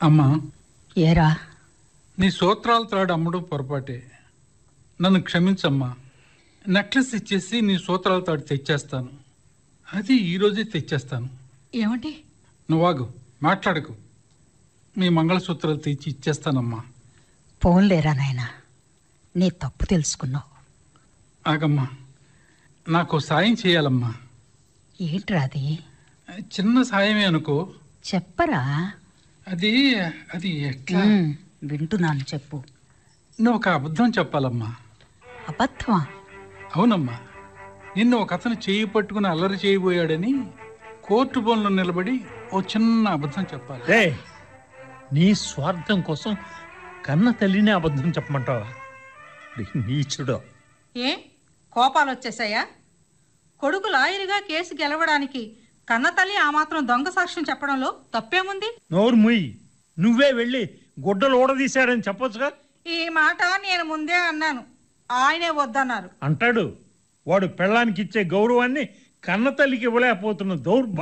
అమ్మా ఏరా నీ సూత్రాల త్రాడు అమ్మడం పొరపాటే నన్ను క్షమించమ్మా నెక్లెస్ ఇచ్చేసి నీ సూత్రాల తాడు తెచ్చేస్తాను అది ఈరోజే తెచ్చేస్తాను ఏమండి నువ్వాగు మాట్లాడకు మీ మంగళసూత్రాలు తెచ్చి ఇచ్చేస్తానమ్మా పోన్లేరా నాయనా నీ తప్పు తెలుసుకున్నావు ఆగమ్మా నాకు సాయం చేయాలమ్మా ఏంట్రా అది చిన్న సాయమే అనుకో చెప్పరా అది అది ఎట్లా ఉమ్, వింటున్నాను చెప్పు నువ్వు ఒక అబద్ధం చెప్పాలమ్మా అబద్ధమా అవునమ్మా నిన్ను ఒక అతను చేయి పట్టుకుని అల్లరి చేయబోయాడని కోర్టు బోన్లో నిలబడి ఓ చిన్న అబద్ధం చెప్పాలి రే నీ స్వార్థం కోసం కన్న తల్లినే అబద్ధం చెప్పమంటావా నీచుడు ఏ కోపాలు వచ్చేసాయా కొడుకు లాయరుగా కేసు గెలవడానికి కన్నతల్లి ఆ మాత్రం దొంగ సాక్ష్యం చెప్పడంలో తప్పేముంది నోరు ముయ్యి నువ్వే వెళ్ళి గుడ్డలు ఊడదీశాడని చెప్పొచ్చుగా ఈ మాట నేను ముందే అన్నాను ఆయనే వద్దన్నారు అంటాడు వాడు పెళ్ళానికి ఇచ్చే గౌరవాన్ని కన్న తల్లికి ఇవ్వలేకపోతున్న దౌర్భ